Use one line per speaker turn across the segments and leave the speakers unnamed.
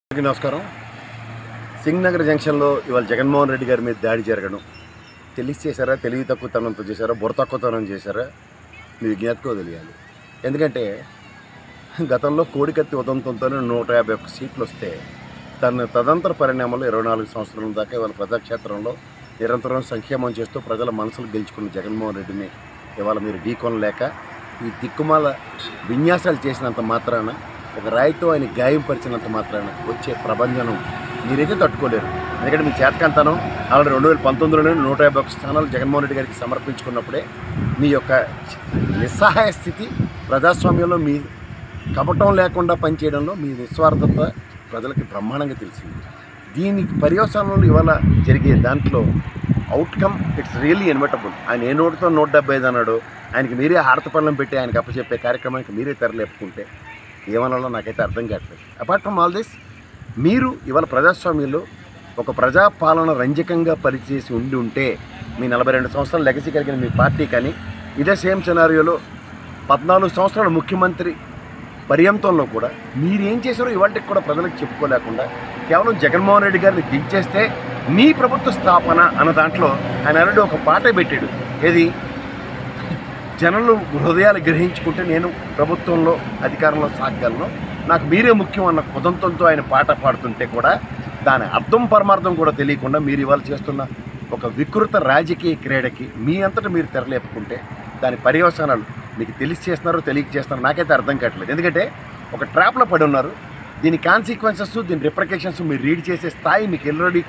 అందరికీ నమస్కారం సింగ్ నగర్ జంక్షన్లో ఇవాళ జగన్మోహన్ రెడ్డి గారి మీద దాడి జరగడం తెలిసి చేశారా తెలివి తక్కువతనంతో చేశారా బుర్ర తక్కువతనం చేశారా మీ విజ్ఞాతకో తెలియాలి ఎందుకంటే గతంలో కోడికత్తి ఉదంతంతోనే నూట యాభై ఒక్క సీట్లు వస్తే తన తదంతర పరిణామాలు ఇరవై నాలుగు సంవత్సరాల దాకా ఇవాళ ప్రజాక్షేత్రంలో నిరంతరం సంక్షేమం చేస్తూ ప్రజల మనసులు గెలుచుకున్న జగన్మోహన్ రెడ్డిని ఇవాళ మీరు ఢీకొనలేక ఈ దిక్కుమాల విన్యాసాలు చేసినంత మాత్రాన ఒక రాయితో ఆయన గాయంపరిచినంత మాత్రాన వచ్చే ప్రభంజనం మీరైతే తట్టుకోలేరు ఎందుకంటే మీ చేతకంతనం ఆల్రెడీ రెండు వేల పంతొమ్మిదిలోనే నూట యాభై ఒక్క స్థానాలు జగన్మోహన్ రెడ్డి గారికి సమర్పించుకున్నప్పుడే మీ యొక్క నిస్సహాయ స్థితి ప్రజాస్వామ్యంలో మీ కపటం లేకుండా పనిచేయడంలో మీ నిస్వార్థత ప్రజలకి బ్రహ్మాండంగా తెలిసింది దీనికి పర్యవసానంలో ఇవాళ జరిగే దాంట్లో అవుట్కమ్ ఇట్స్ రియల్లీ ఇన్వెటబుల్ ఆయన ఏ నోటుతో నూట డెబ్బై ఐదు అన్నాడు ఆయనకి మీరే హారతపళ్ళం పెట్టి ఆయనకి అప్పచెప్పే కార్యక్రమానికి మీరే తెరలేపుకుంటే ఏమనాలో నాకైతే అర్థం కావట్లేదు అపార్ట్ ఫ్రమ్ ఆల్ దిస్ మీరు ఇవాళ ప్రజాస్వామ్యంలో ఒక ప్రజాపాలన రంజకంగా పనిచేసి ఉండి ఉంటే మీ నలభై రెండు సంవత్సరాలు లెగసీ కలిగిన మీ పార్టీ కానీ ఇదే సేమ్ సినారియోలో పద్నాలుగు సంవత్సరాల ముఖ్యమంత్రి పర్యంతంలో కూడా మీరు ఏం చేశారో ఇవాటికి కూడా ప్రజలకు చెప్పుకోలేకుండా కేవలం జగన్మోహన్ రెడ్డి గారిని దించేస్తే మీ ప్రభుత్వ స్థాపన అన్న దాంట్లో ఆయన ఆల్రెడీ ఒక పాట పెట్టాడు ఏది జనులు హృదయాలు గ్రహించుకుంటే నేను ప్రభుత్వంలో అధికారంలో సాగలను నాకు మీరే ముఖ్యం అన్న కుదంతంతో ఆయన పాట పాడుతుంటే కూడా దాని అర్థం పరమార్థం కూడా తెలియకుండా మీరు ఇవాళ చేస్తున్న ఒక వికృత రాజకీయ క్రీడకి మీ అంతటా మీరు తెరలేపుకుంటే దాని పర్యవసానాలు మీకు తెలిసి చేస్తున్నారో తెలియక చేస్తున్నారో నాకైతే అర్థం కావట్లేదు ఎందుకంటే ఒక ట్రాప్లో పడి ఉన్నారు దీని కాన్సిక్వెన్సెస్ దీని రిప్రకేషన్స్ మీరు రీడ్ చేసే స్థాయి మీకు ఆల్రెడీ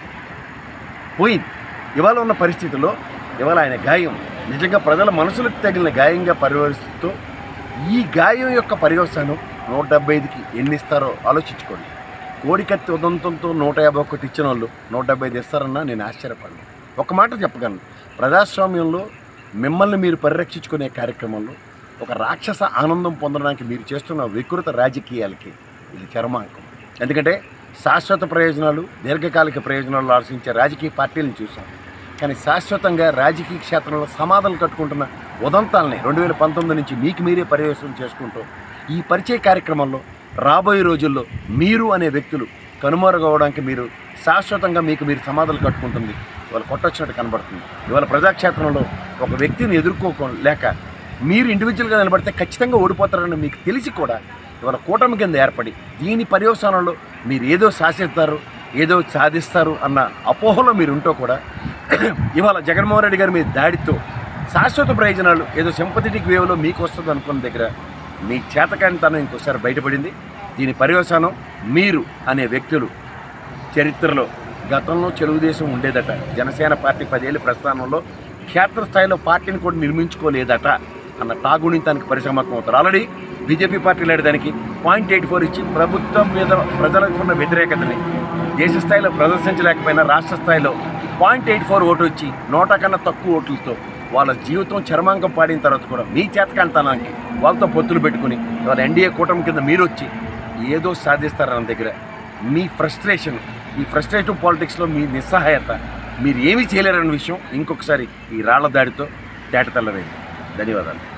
పోయింది ఇవాళ ఉన్న పరిస్థితుల్లో ఇవాళ ఆయన గాయం నిజంగా ప్రజల మనసులకు తగిలిన గాయంగా పరివర్తిస్తూ ఈ గాయం యొక్క పర్యవసానం నూట డెబ్బై ఐదుకి ఎన్ని ఇస్తారో ఆలోచించుకోండి కోడికత్తి ఉదంతంతో నూట యాభై ఒకటి ఇచ్చిన వాళ్ళు నూట డెబ్బై ఐదు ఇస్తారన్నా నేను ఆశ్చర్యపడను ఒక మాట చెప్పగలను ప్రజాస్వామ్యంలో మిమ్మల్ని మీరు పరిరక్షించుకునే కార్యక్రమంలో ఒక రాక్షస ఆనందం పొందడానికి మీరు చేస్తున్న వికృత రాజకీయాలకి ఇది చరమాంకం ఎందుకంటే శాశ్వత ప్రయోజనాలు దీర్ఘకాలిక ప్రయోజనాలు ఆలోచించే రాజకీయ పార్టీలను చూసాం కానీ శాశ్వతంగా రాజకీయ క్షేత్రంలో సమాధానం కట్టుకుంటున్న ఉదంతాలని రెండు వేల పంతొమ్మిది నుంచి మీకు మీరే పర్యవేక్షణ చేసుకుంటూ ఈ పరిచయ కార్యక్రమంలో రాబోయే రోజుల్లో మీరు అనే వ్యక్తులు కనుమరుగవడానికి మీరు శాశ్వతంగా మీకు మీరు సమాధానం కట్టుకుంటుంది ఇవాళ కొట్టొచ్చినట్టు కనబడుతుంది ఇవాళ ప్రజాక్షేత్రంలో ఒక వ్యక్తిని ఎదుర్కోలేక మీరు ఇండివిజువల్గా నిలబడితే ఖచ్చితంగా ఓడిపోతారని మీకు తెలిసి కూడా ఇవాళ కూటమి కింద ఏర్పడి దీని పర్యవసానంలో మీరు ఏదో శాసిస్తారు ఏదో సాధిస్తారు అన్న అపోహలో మీరు ఉంటూ కూడా ఇవాళ జగన్మోహన్ రెడ్డి గారి మీ దాడితో శాశ్వత ప్రయోజనాలు ఏదో సింపథెటిక్ వేవ్లో మీకు వస్తుంది అనుకున్న దగ్గర మీ చేతకానితనం ఇంకోసారి బయటపడింది దీని పర్యవసానం మీరు అనే వ్యక్తులు చరిత్రలో గతంలో తెలుగుదేశం ఉండేదట జనసేన పార్టీ పదేళ్ళ ప్రస్థానంలో క్షేత్రస్థాయిలో పార్టీని కూడా నిర్మించుకోలేదట అన్న టాగుణితానికి పరిసమాత్మం అవుతారు ఆల్రెడీ బీజేపీ పార్టీ దానికి పాయింట్ ఎయిట్ ఫోర్ ఇచ్చి ప్రభుత్వం మీద ప్రజలకు ఉన్న వ్యతిరేకతని దేశ స్థాయిలో ప్రదర్శించలేకపోయినా రాష్ట్ర స్థాయిలో పాయింట్ ఎయిట్ ఫోర్ ఓటు వచ్చి నోటా కన్నా తక్కువ ఓట్లతో వాళ్ళ జీవితం చర్మాంకం పాడిన తర్వాత కూడా మీ చేతకాంతనానికి వాళ్ళతో పొత్తులు పెట్టుకుని వాళ్ళ ఎన్డీఏ కూటమి కింద మీరు వచ్చి ఏదో సాధిస్తారన్న దగ్గర మీ ఫ్రస్ట్రేషన్ ఈ ఫ్రస్ట్రేటివ్ పాలిటిక్స్లో మీ నిస్సహాయత మీరు ఏమీ చేయలేరన్న విషయం ఇంకొకసారి ఈ రాళ్ల దాడితో తేటతెల్లరైంది ధన్యవాదాలు